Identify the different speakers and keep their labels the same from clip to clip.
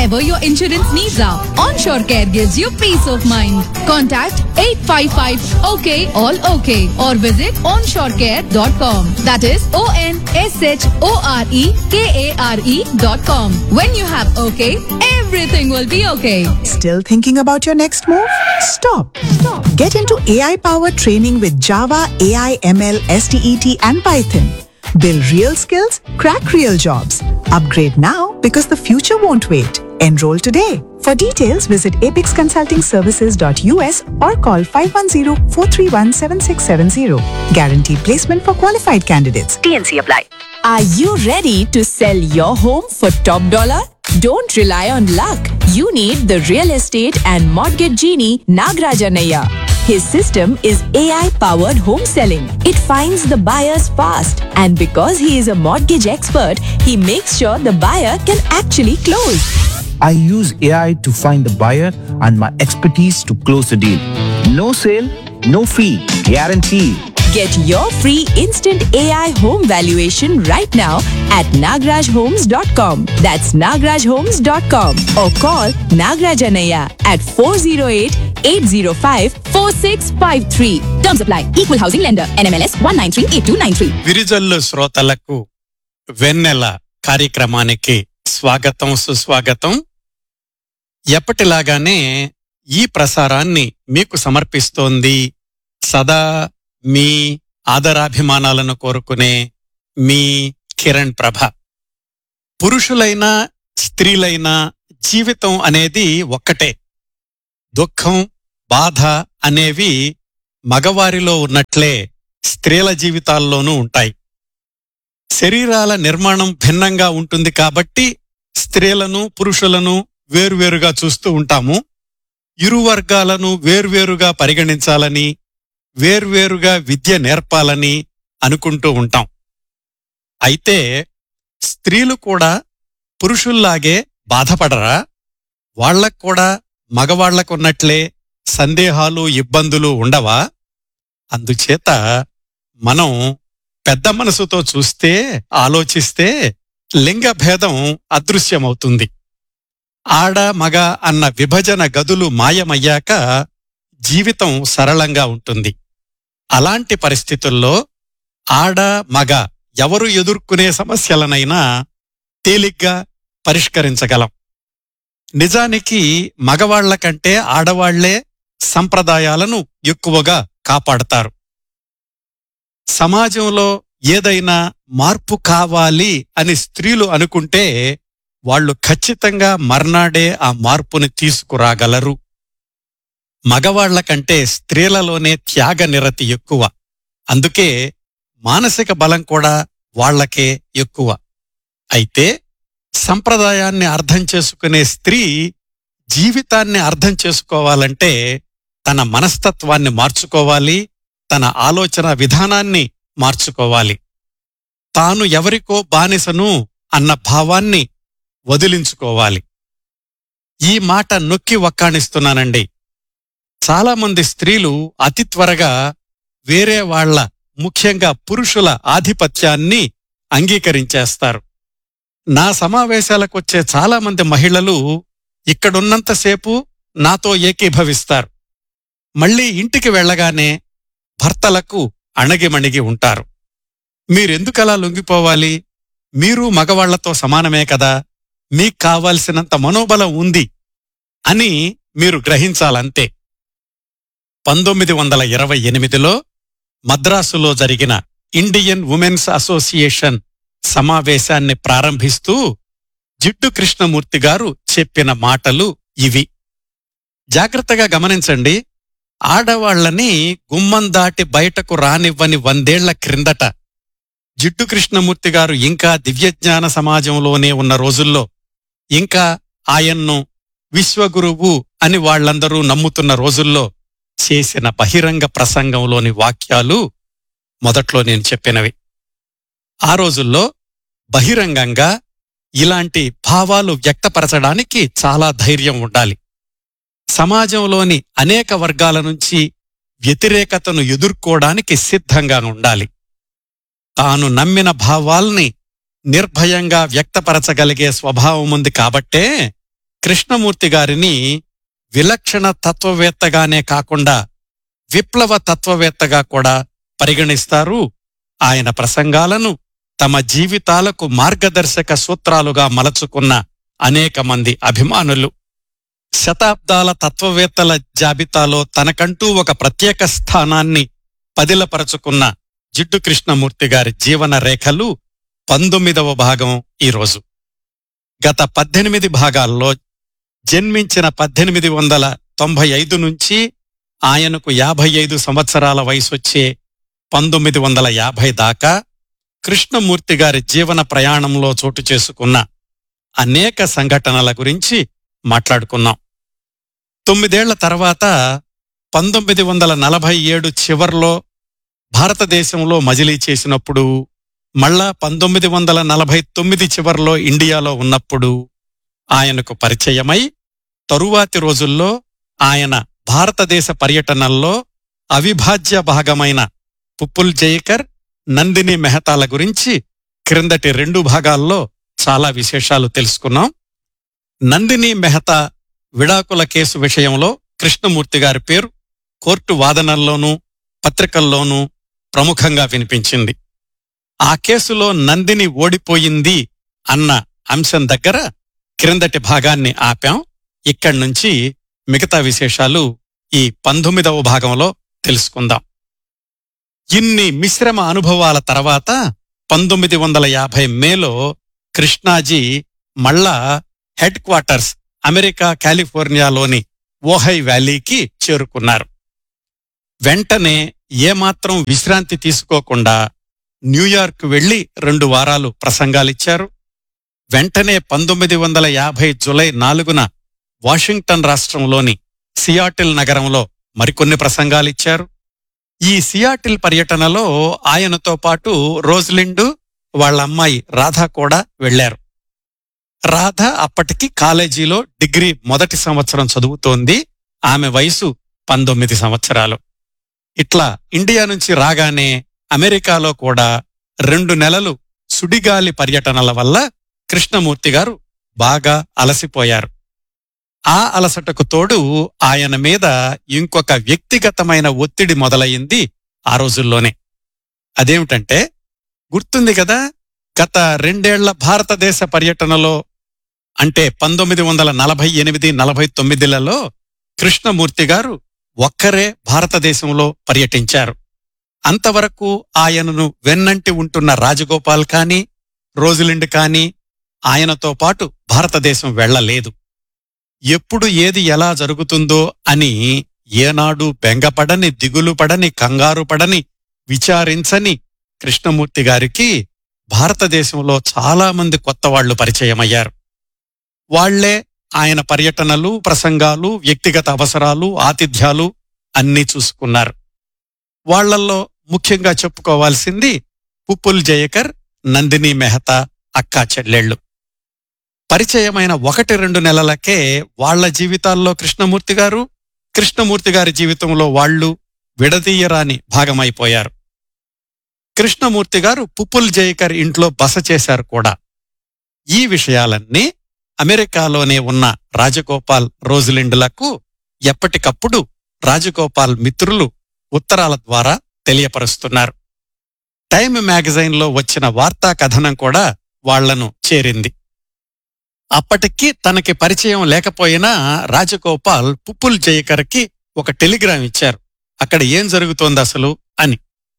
Speaker 1: whatever your insurance needs are. Onshore Care gives you peace of mind. Contact 855 OK All OK or visit onshorecare.com. That is O N S H O R E K A R E dot com. When you have OK, everything will be okay.
Speaker 2: Still thinking about your next move? Stop. Stop. Get into AI powered training with Java, AI, ML, STET, and Python. Build real skills, crack real jobs. Upgrade now because the future won't wait. Enroll today. For details, visit apexconsultingservices.us or call 510-431-7670. Guaranteed placement for qualified candidates.
Speaker 3: TNC apply.
Speaker 4: Are you ready to sell your home for top dollar? Don't rely on luck. You need the real estate and mortgage genie Nagrajanaya. His system is AI powered home selling. It finds the buyers fast. And because he is a mortgage expert, he makes sure the buyer can actually close.
Speaker 5: I use AI to find the buyer and my expertise to close the deal. No sale, no fee, guarantee.
Speaker 4: Get your free instant AI home valuation right now at nagrajhomes.com. That's nagrajhomes.com or call Nagrajanaya at 408-805-4653. Terms apply. Equal housing lender. NMLS 1938293.
Speaker 6: విరిజల్లు శ్రోతలకు వెన్నెల కార్యక్రమానికి స్వాగతం సుస్వాగతం ఎప్పటిలాగానే ఈ ప్రసారాన్ని మీకు సమర్పిస్తోంది సదా మీ ఆదరాభిమానాలను కోరుకునే మీ కిరణ్ ప్రభ పురుషులైనా స్త్రీలైనా జీవితం అనేది ఒక్కటే దుఃఖం బాధ అనేవి మగవారిలో ఉన్నట్లే స్త్రీల జీవితాల్లోనూ ఉంటాయి శరీరాల నిర్మాణం భిన్నంగా ఉంటుంది కాబట్టి స్త్రీలను పురుషులను వేరువేరుగా చూస్తూ ఉంటాము ఇరు వర్గాలను వేర్వేరుగా పరిగణించాలని వేర్వేరుగా విద్య నేర్పాలని అనుకుంటూ ఉంటాం అయితే స్త్రీలు కూడా పురుషుల్లాగే బాధపడరా వాళ్లకు కూడా మగవాళ్లకున్నట్లే సందేహాలు ఇబ్బందులు ఉండవా అందుచేత మనం పెద్ద మనసుతో చూస్తే ఆలోచిస్తే లింగ భేదం అదృశ్యమవుతుంది ఆడ మగ అన్న విభజన గదులు మాయమయ్యాక జీవితం సరళంగా ఉంటుంది అలాంటి పరిస్థితుల్లో ఆడ మగ ఎవరు ఎదుర్కొనే సమస్యలనైనా తేలిగ్గా పరిష్కరించగలం నిజానికి మగవాళ్ల కంటే ఆడవాళ్లే సంప్రదాయాలను ఎక్కువగా కాపాడతారు సమాజంలో ఏదైనా మార్పు కావాలి అని స్త్రీలు అనుకుంటే వాళ్ళు ఖచ్చితంగా మర్నాడే ఆ మార్పుని తీసుకురాగలరు మగవాళ్ల కంటే స్త్రీలలోనే త్యాగ నిరతి ఎక్కువ అందుకే మానసిక బలం కూడా వాళ్లకే ఎక్కువ అయితే సంప్రదాయాన్ని అర్థం చేసుకునే స్త్రీ జీవితాన్ని అర్థం చేసుకోవాలంటే తన మనస్తత్వాన్ని మార్చుకోవాలి తన ఆలోచన విధానాన్ని మార్చుకోవాలి తాను ఎవరికో బానిసను అన్న భావాన్ని వదిలించుకోవాలి ఈ మాట నొక్కి వక్కాణిస్తున్నానండి చాలామంది స్త్రీలు అతి త్వరగా వేరే వాళ్ల ముఖ్యంగా పురుషుల ఆధిపత్యాన్ని అంగీకరించేస్తారు నా సమావేశాలకొచ్చే చాలామంది మహిళలు ఇక్కడున్నంతసేపు నాతో ఏకీభవిస్తారు మళ్ళీ ఇంటికి వెళ్ళగానే భర్తలకు అణగిమణిగి ఉంటారు మీరెందుకలా లొంగిపోవాలి మీరు మగవాళ్లతో సమానమే కదా మీకు కావాల్సినంత మనోబలం ఉంది అని మీరు గ్రహించాలంతే పంతొమ్మిది వందల ఇరవై ఎనిమిదిలో మద్రాసులో జరిగిన ఇండియన్ ఉమెన్స్ అసోసియేషన్ సమావేశాన్ని ప్రారంభిస్తూ జిడ్డు కృష్ణమూర్తి గారు చెప్పిన మాటలు ఇవి జాగ్రత్తగా గమనించండి ఆడవాళ్లని గుమ్మం దాటి బయటకు రానివ్వని వందేళ్ల క్రిందట జిడ్డు కృష్ణమూర్తి గారు ఇంకా దివ్యజ్ఞాన సమాజంలోనే ఉన్న రోజుల్లో ఇంకా ఆయన్ను విశ్వగురువు అని వాళ్లందరూ నమ్ముతున్న రోజుల్లో చేసిన బహిరంగ ప్రసంగంలోని వాక్యాలు మొదట్లో నేను చెప్పినవి ఆ రోజుల్లో బహిరంగంగా ఇలాంటి భావాలు వ్యక్తపరచడానికి చాలా ధైర్యం ఉండాలి సమాజంలోని అనేక వర్గాల నుంచి వ్యతిరేకతను ఎదుర్కోవడానికి సిద్ధంగా ఉండాలి తాను నమ్మిన భావాల్ని నిర్భయంగా వ్యక్తపరచగలిగే స్వభావం ఉంది కాబట్టే కృష్ణమూర్తి గారిని విలక్షణ తత్వవేత్తగానే కాకుండా విప్లవ తత్వవేత్తగా కూడా పరిగణిస్తారు ఆయన ప్రసంగాలను తమ జీవితాలకు మార్గదర్శక సూత్రాలుగా మలచుకున్న అనేక మంది అభిమానులు శతాబ్దాల తత్వవేత్తల జాబితాలో తనకంటూ ఒక ప్రత్యేక స్థానాన్ని పదిలపరచుకున్న జిడ్డు కృష్ణమూర్తి గారి జీవన రేఖలు పంతొమ్మిదవ భాగం ఈరోజు గత పద్దెనిమిది భాగాల్లో జన్మించిన పద్దెనిమిది వందల తొంభై ఐదు నుంచి ఆయనకు యాభై ఐదు సంవత్సరాల వయసొచ్చే పంతొమ్మిది వందల యాభై దాకా కృష్ణమూర్తి గారి జీవన ప్రయాణంలో చోటు చేసుకున్న అనేక సంఘటనల గురించి మాట్లాడుకున్నాం తొమ్మిదేళ్ల తర్వాత పంతొమ్మిది వందల నలభై ఏడు చివర్లో భారతదేశంలో మజిలీ చేసినప్పుడు మళ్ళా పంతొమ్మిది వందల నలభై తొమ్మిది చివర్లో ఇండియాలో ఉన్నప్పుడు ఆయనకు పరిచయమై తరువాతి రోజుల్లో ఆయన భారతదేశ పర్యటనల్లో అవిభాజ్య భాగమైన పుప్పుల్ జైకర్ నందిని మెహతాల గురించి క్రిందటి రెండు భాగాల్లో చాలా విశేషాలు తెలుసుకున్నాం నందిని మెహతా విడాకుల కేసు విషయంలో కృష్ణమూర్తి గారి పేరు కోర్టు వాదనల్లోనూ పత్రికల్లోనూ ప్రముఖంగా వినిపించింది ఆ కేసులో నందిని ఓడిపోయింది అన్న అంశం దగ్గర క్రిందటి భాగాన్ని ఆపాం ఇక్కడి నుంచి మిగతా విశేషాలు ఈ పంతొమ్మిదవ భాగంలో తెలుసుకుందాం ఇన్ని మిశ్రమ అనుభవాల తర్వాత పంతొమ్మిది వందల యాభై మేలో కృష్ణాజీ మళ్ళా హెడ్ క్వార్టర్స్ అమెరికా కాలిఫోర్నియాలోని ఓహై వ్యాలీకి చేరుకున్నారు వెంటనే ఏమాత్రం విశ్రాంతి తీసుకోకుండా న్యూయార్క్ వెళ్లి రెండు వారాలు ప్రసంగాలిచ్చారు వెంటనే పంతొమ్మిది వందల యాభై జులై నాలుగున వాషింగ్టన్ రాష్ట్రంలోని సియాటిల్ నగరంలో మరికొన్ని ప్రసంగాలిచ్చారు ఈ సియాటిల్ పర్యటనలో ఆయనతో పాటు రోజ్లిండు వాళ్ళ అమ్మాయి రాధ కూడా వెళ్లారు రాధ అప్పటికి కాలేజీలో డిగ్రీ మొదటి సంవత్సరం చదువుతోంది ఆమె వయసు పంతొమ్మిది సంవత్సరాలు ఇట్లా ఇండియా నుంచి రాగానే అమెరికాలో కూడా రెండు నెలలు సుడిగాలి పర్యటనల వల్ల కృష్ణమూర్తి గారు బాగా అలసిపోయారు ఆ అలసటకు తోడు ఆయన మీద ఇంకొక వ్యక్తిగతమైన ఒత్తిడి మొదలయ్యింది ఆ రోజుల్లోనే అదేమిటంటే గుర్తుంది కదా గత రెండేళ్ల భారతదేశ పర్యటనలో అంటే పంతొమ్మిది వందల నలభై ఎనిమిది నలభై తొమ్మిదిలలో కృష్ణమూర్తి గారు ఒక్కరే భారతదేశంలో పర్యటించారు అంతవరకు ఆయనను వెన్నంటి ఉంటున్న రాజగోపాల్ కాని రోజులిండ్ కాని ఆయనతో పాటు భారతదేశం వెళ్లలేదు ఎప్పుడు ఏది ఎలా జరుగుతుందో అని ఏనాడు బెంగపడని దిగులు పడని కంగారు పడని విచారించని కృష్ణమూర్తి గారికి భారతదేశంలో చాలా మంది కొత్త వాళ్లు పరిచయమయ్యారు వాళ్లే ఆయన పర్యటనలు ప్రసంగాలు వ్యక్తిగత అవసరాలు ఆతిథ్యాలు అన్నీ చూసుకున్నారు వాళ్లల్లో ముఖ్యంగా చెప్పుకోవాల్సింది పుప్పుల్ జయకర్ నందిని మెహతా అక్కా చెల్లెళ్ళు పరిచయమైన ఒకటి రెండు నెలలకే వాళ్ల జీవితాల్లో కృష్ణమూర్తి గారు కృష్ణమూర్తి గారి జీవితంలో వాళ్ళు విడదీయరాని భాగమైపోయారు కృష్ణమూర్తి గారు పుప్పుల్ జయకర్ ఇంట్లో బస చేశారు కూడా ఈ విషయాలన్నీ అమెరికాలోనే ఉన్న రాజగోపాల్ రోజులిండులకు ఎప్పటికప్పుడు రాజగోపాల్ మిత్రులు ఉత్తరాల ద్వారా తెలియపరుస్తున్నారు టైమ్ మ్యాగజైన్లో వచ్చిన వార్తా కథనం కూడా వాళ్లను చేరింది అప్పటికి తనకి పరిచయం లేకపోయినా రాజగోపాల్ పుప్పుల్ జయకర్కి ఒక టెలిగ్రామ్ ఇచ్చారు అక్కడ ఏం జరుగుతోంది అసలు అని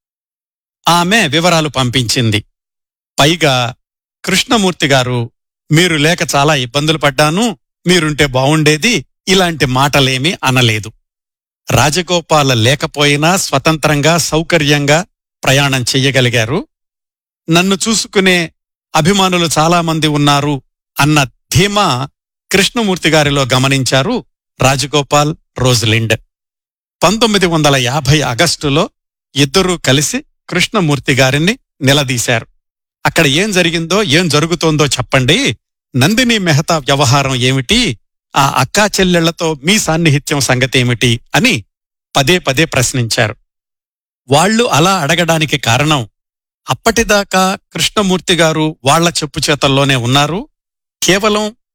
Speaker 6: ఆమె వివరాలు పంపించింది పైగా కృష్ణమూర్తి గారు మీరు లేక చాలా ఇబ్బందులు పడ్డాను మీరుంటే బావుండేది ఇలాంటి మాటలేమీ అనలేదు రాజగోపాల లేకపోయినా స్వతంత్రంగా సౌకర్యంగా ప్రయాణం చెయ్యగలిగారు నన్ను చూసుకునే అభిమానులు చాలామంది ఉన్నారు అన్న ధీమా కృష్ణమూర్తి గారిలో గమనించారు రాజగోపాల్ రోజలిండ్ పంతొమ్మిది వందల యాభై ఆగస్టులో ఇద్దరూ కలిసి కృష్ణమూర్తి గారిని నిలదీశారు అక్కడ ఏం జరిగిందో ఏం జరుగుతోందో చెప్పండి నందిని మెహతా వ్యవహారం ఏమిటి ఆ అక్కా చెల్లెళ్లతో మీ సాన్నిహిత్యం సంగతేమిటి అని పదే పదే ప్రశ్నించారు వాళ్ళు అలా అడగడానికి కారణం అప్పటిదాకా కృష్ణమూర్తి గారు వాళ్ల చెప్పు చేతల్లోనే ఉన్నారు కేవలం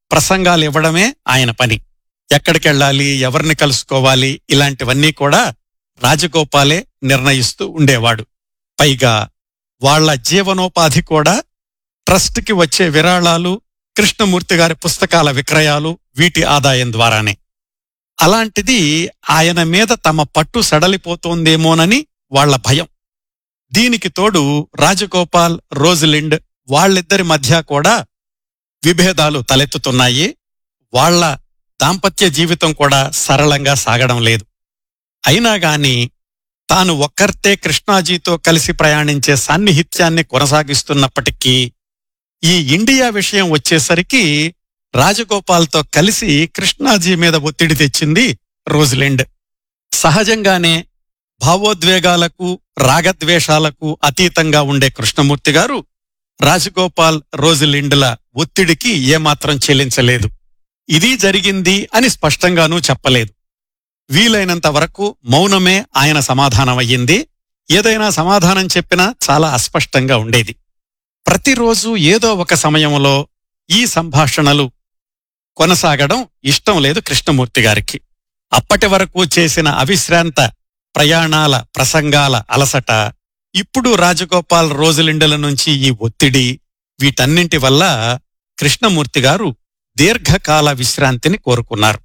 Speaker 6: ప్రసంగాలు ఇవ్వడమే ఆయన పని ఎక్కడికెళ్ళాలి ఎవరిని కలుసుకోవాలి ఇలాంటివన్నీ కూడా రాజగోపాలే నిర్ణయిస్తూ ఉండేవాడు పైగా వాళ్ళ జీవనోపాధి కూడా ట్రస్ట్కి వచ్చే విరాళాలు కృష్ణమూర్తి గారి పుస్తకాల విక్రయాలు వీటి ఆదాయం ద్వారానే అలాంటిది ఆయన మీద తమ పట్టు సడలిపోతోందేమోనని వాళ్ళ భయం దీనికి తోడు రాజగోపాల్ రోజ్లిండ్ వాళ్ళిద్దరి మధ్య కూడా విభేదాలు తలెత్తుతున్నాయి వాళ్ళ దాంపత్య జీవితం కూడా సరళంగా సాగడం లేదు అయినా గాని తాను ఒక్కర్తే కృష్ణాజీతో కలిసి ప్రయాణించే సాన్నిహిత్యాన్ని కొనసాగిస్తున్నప్పటికీ ఈ ఇండియా విషయం వచ్చేసరికి రాజగోపాల్తో కలిసి కృష్ణాజీ మీద ఒత్తిడి తెచ్చింది రోజ్లిండ్ సహజంగానే భావోద్వేగాలకు రాగద్వేషాలకు అతీతంగా ఉండే కృష్ణమూర్తి గారు రాజగోపాల్ రోజ్లిండ్ల ఒత్తిడికి ఏమాత్రం చెల్లించలేదు ఇది జరిగింది అని స్పష్టంగానూ చెప్పలేదు వీలైనంత వరకు మౌనమే ఆయన సమాధానమయ్యింది ఏదైనా సమాధానం చెప్పినా చాలా అస్పష్టంగా ఉండేది ప్రతిరోజు ఏదో ఒక సమయంలో ఈ సంభాషణలు కొనసాగడం ఇష్టం లేదు కృష్ణమూర్తి గారికి అప్పటి వరకు చేసిన అవిశ్రాంత ప్రయాణాల ప్రసంగాల అలసట ఇప్పుడు రాజగోపాల్ రోజులిండల నుంచి ఈ ఒత్తిడి వీటన్నింటి వల్ల కృష్ణమూర్తి గారు దీర్ఘకాల విశ్రాంతిని కోరుకున్నారు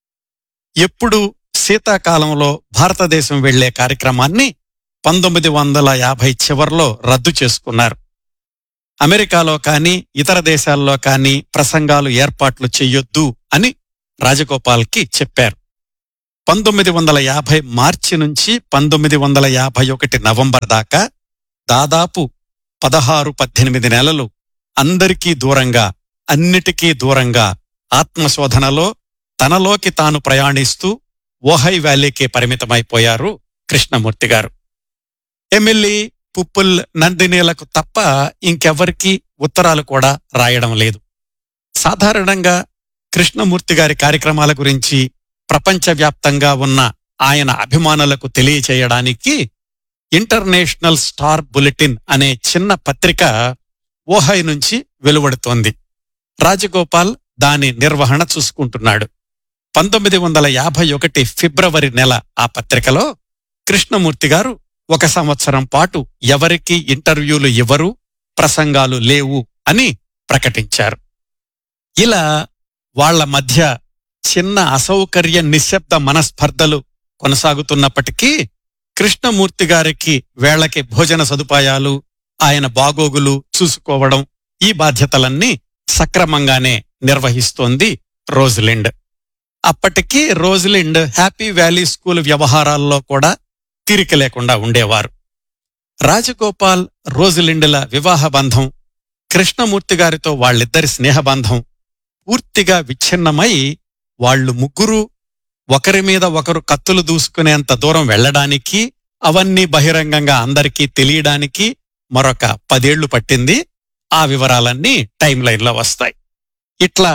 Speaker 6: ఎప్పుడు శీతాకాలంలో భారతదేశం వెళ్లే కార్యక్రమాన్ని పంతొమ్మిది వందల యాభై చివర్లో రద్దు చేసుకున్నారు అమెరికాలో కానీ ఇతర దేశాల్లో కానీ ప్రసంగాలు ఏర్పాట్లు చెయ్యొద్దు అని రాజగోపాల్కి చెప్పారు పంతొమ్మిది వందల యాభై మార్చి నుంచి పంతొమ్మిది వందల యాభై ఒకటి నవంబర్ దాకా దాదాపు పదహారు పద్దెనిమిది నెలలు అందరికీ దూరంగా అన్నిటికీ దూరంగా ఆత్మశోధనలో తనలోకి తాను ప్రయాణిస్తూ ఓహై వ్యాలీకే పరిమితమైపోయారు కృష్ణమూర్తి గారు ఎమ్మెల్యే పుప్పుల్ నందినీలకు తప్ప ఇంకెవ్వరికీ ఉత్తరాలు కూడా రాయడం లేదు సాధారణంగా కృష్ణమూర్తి గారి కార్యక్రమాల గురించి ప్రపంచవ్యాప్తంగా ఉన్న ఆయన అభిమానులకు తెలియచేయడానికి ఇంటర్నేషనల్ స్టార్ బులెటిన్ అనే చిన్న పత్రిక ఓహై నుంచి వెలువడుతోంది రాజగోపాల్ దాని నిర్వహణ చూసుకుంటున్నాడు పంతొమ్మిది వందల యాభై ఒకటి ఫిబ్రవరి నెల ఆ పత్రికలో కృష్ణమూర్తి గారు ఒక సంవత్సరం పాటు ఎవరికీ ఇంటర్వ్యూలు ఇవ్వరు ప్రసంగాలు లేవు అని ప్రకటించారు ఇలా వాళ్ళ మధ్య చిన్న అసౌకర్య నిశ్శబ్ద మనస్పర్ధలు కొనసాగుతున్నప్పటికీ కృష్ణమూర్తి గారికి వేళకి భోజన సదుపాయాలు ఆయన బాగోగులు చూసుకోవడం ఈ బాధ్యతలన్నీ సక్రమంగానే నిర్వహిస్తోంది రోజ్లిండ్ అప్పటికీ రోజ్లిండ్ హ్యాపీ వ్యాలీ స్కూల్ వ్యవహారాల్లో కూడా తీరిక లేకుండా ఉండేవారు రాజగోపాల్ రోజ్లిండ్ల వివాహ బంధం కృష్ణమూర్తి గారితో వాళ్ళిద్దరి స్నేహబంధం పూర్తిగా విచ్ఛిన్నమై వాళ్ళు ముగ్గురు ఒకరి మీద ఒకరు కత్తులు దూసుకునేంత దూరం వెళ్ళడానికి అవన్నీ బహిరంగంగా అందరికీ తెలియడానికి మరొక పదేళ్లు పట్టింది ఆ వివరాలన్నీ టైం లైన్లో వస్తాయి ఇట్లా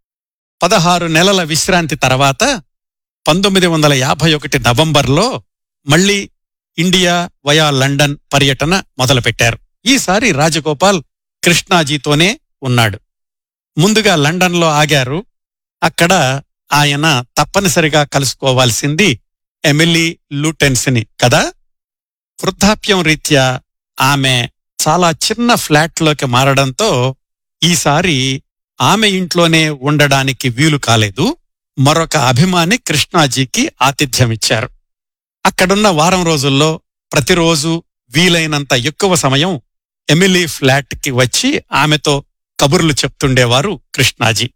Speaker 6: పదహారు నెలల విశ్రాంతి తర్వాత పంతొమ్మిది వందల యాభై ఒకటి నవంబర్లో మళ్ళీ ఇండియా వయా లండన్ పర్యటన మొదలుపెట్టారు ఈసారి రాజగోపాల్ కృష్ణాజీతోనే ఉన్నాడు ముందుగా లండన్లో ఆగారు అక్కడ ఆయన తప్పనిసరిగా కలుసుకోవాల్సింది ఎమిలీ లూటెన్స్ని కదా వృద్ధాప్యం రీత్యా ఆమె చాలా చిన్న ఫ్లాట్లోకి మారడంతో ఈసారి ఆమె ఇంట్లోనే ఉండడానికి వీలు కాలేదు మరొక అభిమాని కృష్ణాజీకి ఆతిథ్యమిచ్చారు అక్కడున్న వారం రోజుల్లో ప్రతిరోజు వీలైనంత ఎక్కువ సమయం ఎమిలీ ఫ్లాట్కి వచ్చి ఆమెతో కబుర్లు చెప్తుండేవారు కృష్ణాజీ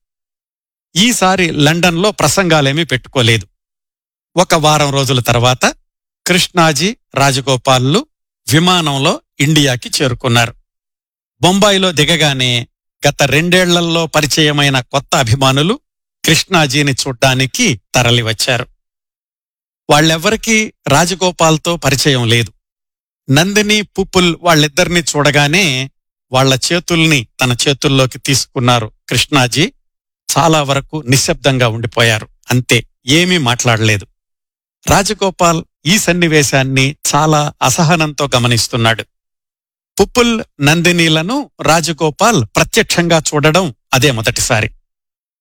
Speaker 6: ఈసారి లండన్లో ప్రసంగాలేమీ పెట్టుకోలేదు ఒక వారం రోజుల తర్వాత కృష్ణాజీ రాజగోపాల్లు విమానంలో ఇండియాకి చేరుకున్నారు బొంబాయిలో దిగగానే గత రెండేళ్లలో పరిచయమైన కొత్త అభిమానులు కృష్ణాజీని చూడ్డానికి తరలివచ్చారు వాళ్ళెవ్వరికీ రాజగోపాల్తో పరిచయం లేదు నందిని పుప్పుల్ వాళ్ళిద్దరినీ చూడగానే వాళ్ళ చేతుల్ని తన చేతుల్లోకి తీసుకున్నారు కృష్ణాజీ చాలా వరకు నిశ్శబ్దంగా ఉండిపోయారు అంతే ఏమీ మాట్లాడలేదు రాజగోపాల్ ఈ సన్నివేశాన్ని చాలా అసహనంతో గమనిస్తున్నాడు పుప్పుల్ నందినీలను రాజగోపాల్ ప్రత్యక్షంగా చూడడం అదే మొదటిసారి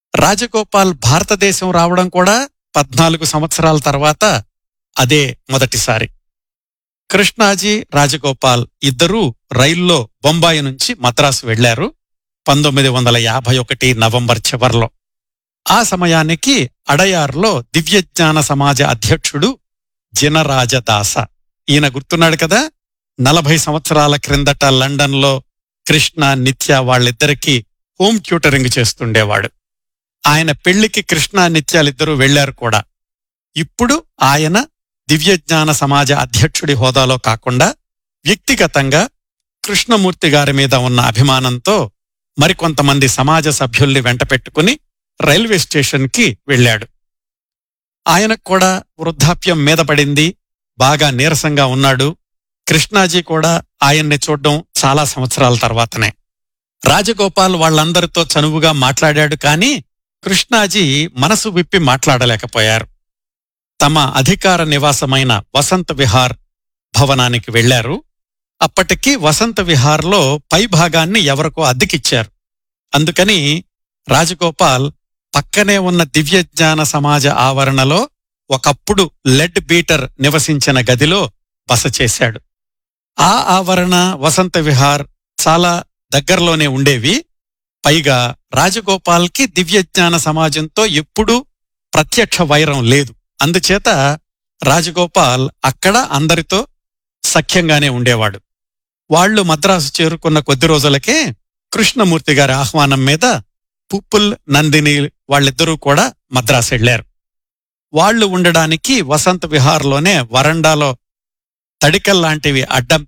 Speaker 6: రాజగోపాల్ భారతదేశం రావడం కూడా పద్నాలుగు సంవత్సరాల తర్వాత అదే మొదటిసారి కృష్ణాజీ రాజగోపాల్ ఇద్దరూ రైల్లో బొంబాయి నుంచి మద్రాసు వెళ్లారు పంతొమ్మిది వందల యాభై ఒకటి నవంబర్ చివర్లో ఆ సమయానికి అడయార్లో దివ్యజ్ఞాన సమాజ అధ్యక్షుడు జినరాజదాస ఈయన గుర్తున్నాడు కదా నలభై సంవత్సరాల క్రిందట లండన్లో కృష్ణ నిత్య వాళ్ళిద్దరికీ హోమ్ ట్యూటరింగ్ చేస్తుండేవాడు ఆయన పెళ్లికి కృష్ణ నిత్యాలిద్దరూ వెళ్లారు కూడా ఇప్పుడు ఆయన దివ్యజ్ఞాన సమాజ అధ్యక్షుడి హోదాలో కాకుండా వ్యక్తిగతంగా కృష్ణమూర్తి గారి మీద ఉన్న అభిమానంతో మరికొంతమంది సమాజ సభ్యుల్ని వెంటపెట్టుకుని రైల్వే స్టేషన్కి వెళ్ళాడు ఆయనకు కూడా వృద్ధాప్యం మీద పడింది బాగా నీరసంగా ఉన్నాడు కృష్ణాజీ కూడా ఆయన్ని చూడ్డం చాలా సంవత్సరాల తర్వాతనే రాజగోపాల్ వాళ్ళందరితో చనువుగా మాట్లాడాడు కానీ కృష్ణాజీ మనసు విప్పి మాట్లాడలేకపోయారు తమ అధికార నివాసమైన వసంత విహార్ భవనానికి వెళ్లారు అప్పటికి వసంత విహార్లో పై భాగాన్ని ఎవరికో అద్దెకిచ్చారు అందుకని రాజగోపాల్ పక్కనే ఉన్న దివ్యజ్ఞాన సమాజ ఆవరణలో ఒకప్పుడు లెడ్ బీటర్ నివసించిన గదిలో బస చేశాడు ఆ ఆవరణ వసంత విహార్ చాలా దగ్గరలోనే ఉండేవి పైగా రాజగోపాల్కి దివ్యజ్ఞాన సమాజంతో ఎప్పుడూ ప్రత్యక్ష వైరం లేదు అందుచేత రాజగోపాల్ అక్కడ అందరితో సఖ్యంగానే ఉండేవాడు వాళ్ళు మద్రాసు చేరుకున్న కొద్ది రోజులకే కృష్ణమూర్తి గారి ఆహ్వానం మీద పుప్పుల్ నందిని వాళ్ళిద్దరూ కూడా మద్రాసు వెళ్లారు వాళ్ళు ఉండడానికి వసంత విహార్లోనే వరండాలో తడికల్లాంటివి అడ్డం